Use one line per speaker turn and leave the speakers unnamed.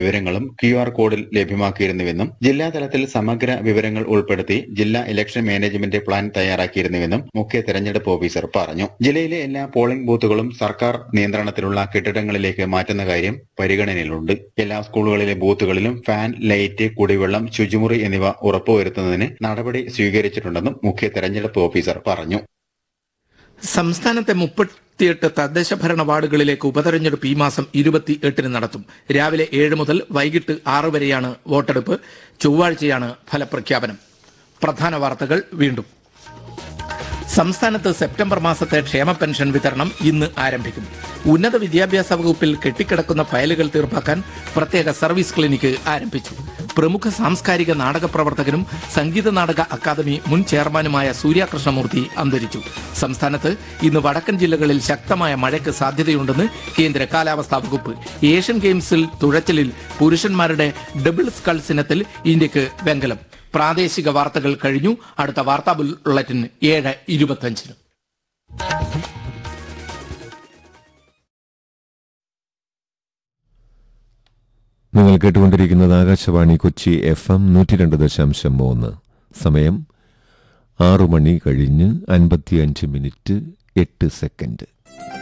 വിവരങ്ങളും Q R കോഡിൽ ലഭ്യമാക്കിയിരുന്നുവെന്നും ജില്ലാതലത്തിൽ സമഗ്ര വിവരങ്ങൾ ഉൾപ്പെടുത്തി ജില്ലാ ഇലക്ഷൻ മാനേജ്മെന്റ് പ്ലാൻ തയ്യാറാക്കിയിരുന്നുവെന്നും മുഖ്യ തെരഞ്ഞെടുപ്പ് ഓഫീസർ പറഞ്ഞു ജില്ലയിലെ എല്ലാ പോളിംഗ് ബൂത്തുകളും സർക്കാർ നിയന്ത്രണത്തിലുള്ള കെട്ടിടങ്ങളിലേക്ക് മാറ്റുന്ന കാര്യം പരിഗണനയിലുണ്ട് എല്ലാ സ്കൂളുകളിലെ ബൂത്തുകളിലും ഫാൻ ലൈറ്റ് കുടിവെള്ളം ശുചിമുറി എന്നിവ ഉറപ്പുവരുത്തുന്നതിന് നടപടി സ്വീകരിച്ചിട്ടുണ്ടെന്നും മുഖ്യ തെരഞ്ഞെടുപ്പ് ഓഫീസർ പറഞ്ഞു
സംസ്ഥാനത്തെ മുപ്പത്തിയെട്ട് തദ്ദേശ ഭരണ വാർഡുകളിലേക്ക് ഉപതെരഞ്ഞെടുപ്പ് ഈ മാസം ഇരുപത്തി എട്ടിന് നടത്തും രാവിലെ ഏഴ് മുതൽ വൈകിട്ട് ആറ് വരെയാണ് വോട്ടെടുപ്പ് ചൊവ്വാഴ്ചയാണ് ഫലപ്രഖ്യാപനം പ്രധാന വാർത്തകൾ വീണ്ടും സംസ്ഥാനത്ത് സെപ്റ്റംബർ മാസത്തെ ക്ഷേമ പെൻഷൻ വിതരണം ഇന്ന് ആരംഭിക്കും ഉന്നത വിദ്യാഭ്യാസ വകുപ്പിൽ കെട്ടിക്കിടക്കുന്ന ഫയലുകൾ തീർപ്പാക്കാൻ പ്രത്യേക സർവീസ് ക്ലിനിക്ക് ആരംഭിച്ചു പ്രമുഖ സാംസ്കാരിക നാടക പ്രവർത്തകനും സംഗീത നാടക അക്കാദമി മുൻ ചെയർമാനുമായ സൂര്യ കൃഷ്ണമൂർത്തി അന്തരിച്ചു സംസ്ഥാനത്ത് ഇന്ന് വടക്കൻ ജില്ലകളിൽ ശക്തമായ മഴയ്ക്ക് സാധ്യതയുണ്ടെന്ന് കേന്ദ്ര കാലാവസ്ഥാ വകുപ്പ് ഏഷ്യൻ ഗെയിംസിൽ തുഴച്ചിലിൽ പുരുഷന്മാരുടെ ഡബിൾ സ്കൾസ് ഇനത്തിൽ ഇന്ത്യക്ക് വെങ്കലം പ്രാദേശിക വാർത്തകൾ കഴിഞ്ഞു അടുത്ത വാർത്താ ബുള്ളറ്റിൻ ഏഴ് ഇരുപത്തഞ്ചിന്
നിങ്ങൾ കേട്ടുകൊണ്ടിരിക്കുന്നത് ആകാശവാണി കൊച്ചി എഫ് എം നൂറ്റി രണ്ട് ദശാംശം മൂന്ന് സമയം ആറു മണി കഴിഞ്ഞ് അൻപത്തിയഞ്ച് മിനിറ്റ് എട്ട് സെക്കൻഡ്